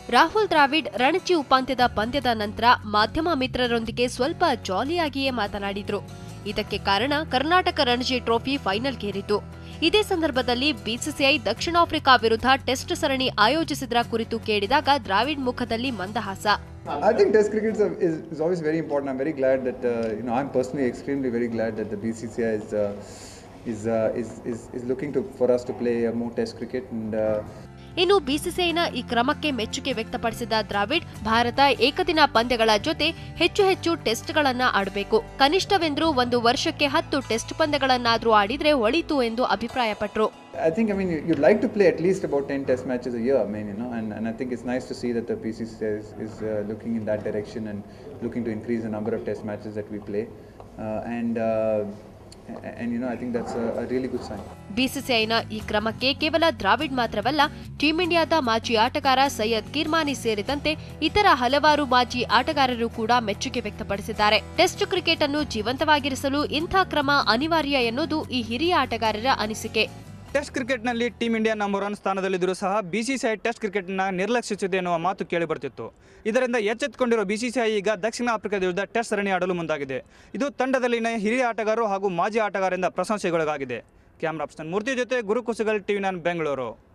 ರಾಹುಲ್ ದ್ರಾವಿಡ್ ರಣಜಿ ಉಪಾಂತ್ಯದ ಪಂದ್ಯದ ನಂತರ ಮಾಧ್ಯಮ ಮಿತ್ರರೊಂದಿಗೆ ಸ್ವಲ್ಪ ಜಾಲಿಯಾಗಿಯೇ ಮಾತನಾಡಿದ್ರು ಇದಕ್ಕೆ ಕಾರಣ ಕರ್ನಾಟಕ ರಣಜಿ ಟ್ರೋಫಿ ಫೈನಲ್ಗೇರಿತು ಇದೇ ಸಂದರ್ಭದಲ್ಲಿ ಬಿಸಿಸಿಐ ದಕ್ಷಿಣ ಆಫ್ರಿಕಾ ವಿರುದ್ಧ ಟೆಸ್ಟ್ ಸರಣಿ ಆಯೋಜಿಸಿದ್ರ ಕುರಿತು ಕೇಳಿದಾಗ ದ್ರಾವಿಡ್ ಮುಖದಲ್ಲಿ ಮಂದಹಾಸ I think Test cricket is, is, is always very important. I'm very glad that uh, you know I'm personally extremely very glad that the BCCI is uh, is, uh, is is is looking to for us to play uh, more Test cricket and. Uh, ಇನ್ನು ಬಿಸಿಸಿಐನ ಈ ಕ್ರಮಕ್ಕೆ ಮೆಚ್ಚುಗೆ ವ್ಯಕ್ತಪಡಿಸಿದ ದ್ರಾವಿಡ್ ಭಾರತ ಏಕದಿನ ಪಂದ್ಯಗಳ ಜೊತೆ ಹೆಚ್ಚು ಹೆಚ್ಚು ಟೆಸ್ಟ್ಗಳನ್ನ ಆಡಬೇಕು ಕನಿಷ್ಠವೆಂದ್ರೂ ಒಂದು ವರ್ಷಕ್ಕೆ ಹತ್ತು ಟೆಸ್ಟ್ ಪಂದ್ಯಗಳನ್ನಾದ್ರೂ ಆಡಿದ್ರೆ ಒಳಿತು ಎಂದು ಅಭಿಪ್ರಾಯಪಟ್ರು I think I mean you- you'd like to play at least about 10 Test matches a year. I mean you know, and, and I think it's nice to see that the BCCI is, is uh, looking in that direction and looking to increase the number of Test matches that we play. Uh, and uh, a- and you know I think that's a, a really good sign. ಬಿಸಿಸಿಐನ ಈ ಕ್ರಮಕ್ಕೆ ಕೇವಲ ದ್ರಾವಿಡ್ ಮಾತ್ರವಲ್ಲ team ಇಂಡಿಯಾದ ಮಾಜಿ ಆಟಗಾರ ಸೈಯದ್ ಕಿರ್ಮಾನಿ ಸೇರಿದಂತೆ ಇತರ ಹಲವಾರು ಮಾಜಿ ಆಟಗಾರರು ಕೂಡ ಮೆಚ್ಚುಗೆ ವ್ಯಕ್ತಪಡಿಸಿದ್ದಾರೆ ಟೆಸ್ಟ್ ಕ್ರಿಕೆಟ್ ಅನ್ನು ಜೀವಂತವಾಗಿರಿಸಲು ಇಂಥ ಕ್ರಮ ಅನಿವಾರ್ಯ ಎನ್ನುವುದು ಈ ಹಿರಿಯ ಆಟಗಾರರ ಅನಿಸಿಕೆ ಟೆಸ್ಟ್ ಕ್ರಿಕೆಟ್ನಲ್ಲಿ ಟೀಮ್ ಇಂಡಿಯಾ ನಂಬರ್ ಒನ್ ಸ್ಥಾನದಲ್ಲಿದ್ದರೂ ಸಹ ಬಿಸಿಸಿಐ ಟೆಸ್ಟ್ ಕ್ರಿಕೆಟ್ನ ನಿರ್ಲಕ್ಷಿಸಿದೆ ಎನ್ನುವ ಮಾತು ಕೇಳಿಬರ್ತಿತ್ತು ಇದರಿಂದ ಎಚ್ಚೆತ್ತುಕೊಂಡಿರುವ ಬಿಸಿಸಿಐ ಈಗ ದಕ್ಷಿಣ ಆಫ್ರಿಕಾದ ವಿರುದ್ಧ ಟೆಸ್ಟ್ ಸರಣಿ ಆಡಲು ಮುಂದಾಗಿದೆ ಇದು ತಂಡದಲ್ಲಿನ ಹಿರಿಯ ಆಟಗಾರರು ಹಾಗೂ ಮಾಜಿ ಆಟಗಾರರಿಂದ ಪ್ರಶಂಸೆಗೊಳಗಾಗಿದೆ ಕ್ಯಾಮ್ರಾ ಆಪ್ಷನ್ ಮೂರ್ತಿ ಜೊತೆ ಗುರುಕುಸುಗಲ್ ಟಿವಿ ನಾನು ಬೆಂಗಳೂರು